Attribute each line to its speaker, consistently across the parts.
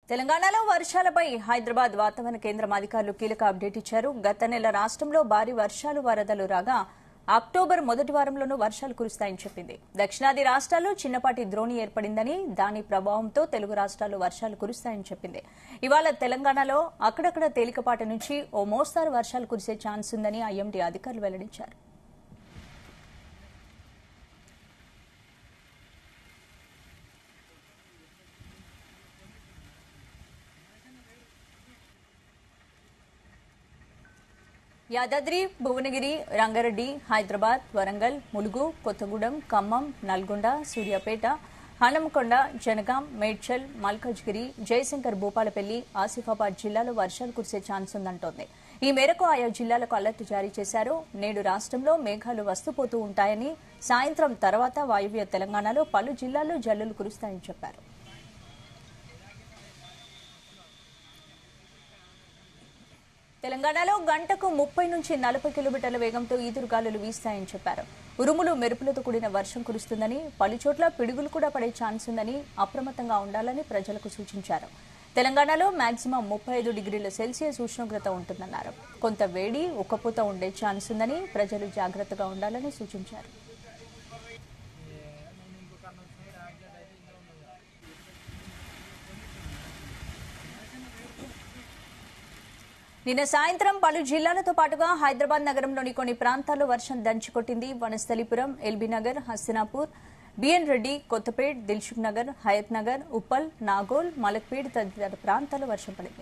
Speaker 1: తెలంగాణలో వర్షాలపై హైదరాబాద్ వాతావరణ కేంద్రం అధికారులు కీలక అప్డేట్ ఇచ్చారు గత నెల రాష్ట్రంలో భారీ వర్షాలు వరదలు రాగా అక్టోబర్ మొదటి వారంలోనూ వర్షాలు కురుస్తాయని చెప్పింది దక్షిణాది రాష్ట్రాల్లో చిన్నపాటి ద్రోణి ఏర్పడిందని దాని ప్రభావంతో తెలుగు రాష్ట్రాల్లో వర్షాలు కురుస్తాయని చెప్పింది ఇవాళ తెలంగాణలో అక్కడక్కడ తేలికపాటి నుంచి ఓ మోస్తారు వర్షాలు కురిసే ఛాన్స్ ఉందని ఐఎండీ అధికారులు వెల్లడించారు యాదాద్రి భువనగిరి రంగారెడ్డి హైదరాబాద్ వరంగల్ ములుగు కొత్తగూడెం ఖమ్మం నల్గొండ సూర్యాపేట హనంకొండ జనగాం మేడ్చల్ మల్కజ్గిరి జయశంకర్ భూపాలపల్లి ఆసిఫాబాద్ జిల్లాలో వర్షాలు కురిసే ఛాన్స్ ఉందంటోంది ఈ మేరకు ఆయా జిల్లాలకు అలర్ట్ జారీ చేశారు నేడు రాష్ట్రంలో మేఘాలు వస్తుపోతూ ఉంటాయని సాయంత్రం తర్వాత వాయువ్య తెలంగాణలో పలు జిల్లాల్లో జల్లులు కురుస్తాయని చెప్పారు తెలంగాణలో గంటకు ముప్పై నుంచి నలభై కిలోమీటర్ల వేగంతో ఈదురుగాలులు వీస్తాయని చెప్పారు ఉరుములు మెరుపులతో కూడిన వర్షం కురుస్తుందని పలుచోట్ల పిడుగులు కూడా పడే ఛాన్స్ ఉందని అప్రమత్తంగా ఉండాలని ప్రజలకు సూచించారు తెలంగాణలో మాక్సిమం ముప్పై ఐదు డిగ్రీల సెల్సియస్ ఉష్ణోగ్రత ఉంటుందన్నారు కొంత వేడి ఉక్కపోత ఉండే ఛాన్స్ ఉందని ప్రజలు జాగ్రత్తగా ఉండాలని సూచించారు నిన్న సాయంత్రం పలు జిల్లాలతో పాటుగా హైదరాబాద్ నగరంలోని కొన్ని ప్రాంతాల్లో వర్షం దంచుకొట్టింది వనస్థలిపురం ఎల్బీ నగర్ హస్తినాపూర్ బిఎన్ రెడ్డి కొత్తపేట్ దిల్సుఖ్ నగర్ హయత్ నగర్ ఉప్పల్ నాగోల్ మలక్పేట్ తదితర ప్రాంతాల్లో వర్షం పడింది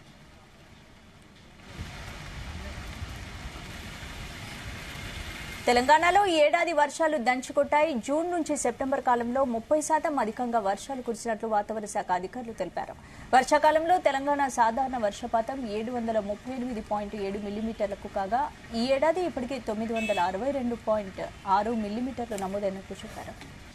Speaker 1: తెలంగాణలో ఈ ఏడాది వర్షాలు దంచుకొట్టాయి జూన్ నుంచి సెప్టెంబర్ కాలంలో ముప్పై శాతం అధికంగా వర్షాలు కురిసినట్లు వాతావరణ శాఖ అధికారులు తెలిపారు వర్షాకాలంలో తెలంగాణ సాధారణ వర్షపాతం ఏడు వందల ముప్పై ఎనిమిది పాయింట్ ఏడు మిల్లీమీటర్లకు కాగా ఈ ఏడాది ఇప్పటికే తొమ్మిది వందల అరవై రెండు పాయింట్ ఆరు మిల్లీమీటర్లు నమోదైనట్లు చెప్పారు